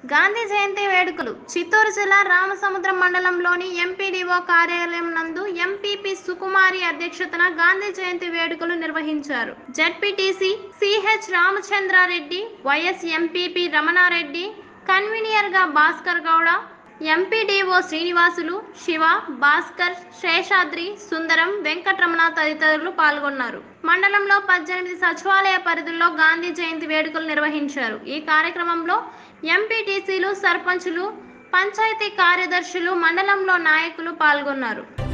గాంధీ జయంతి వేడుకలు చిత్తూరు జిల్లా రామసముద్రం మండలంలోని ఎంపీడీఓ కార్యాలయం నందు ఎంపీపీ సుకుమారి అధ్యక్షతన గాంధీ జయంతి వేడుకలు నిర్వహించారు ZPTC CH Ramachandra Reddy YS MPP Ramana Reddy convener గా భాస్కర్ గౌడ ఎంపీడీఓ శ్రీనివాసులు శివ భాస్కర్ శేషాద్రి సుందరం వెంకటరమణ తదితరులు పాల్గొన్నారు మండలంలో పద్దెనిమిది సచివాలయ పరిధుల్లో గాంధీ జయంతి వేడుకలు నిర్వహించారు ఈ కార్యక్రమంలో ఎంపీటీసీలు సర్పంచులు పంచాయతీ కార్యదర్శులు మండలంలో నాయకులు పాల్గొన్నారు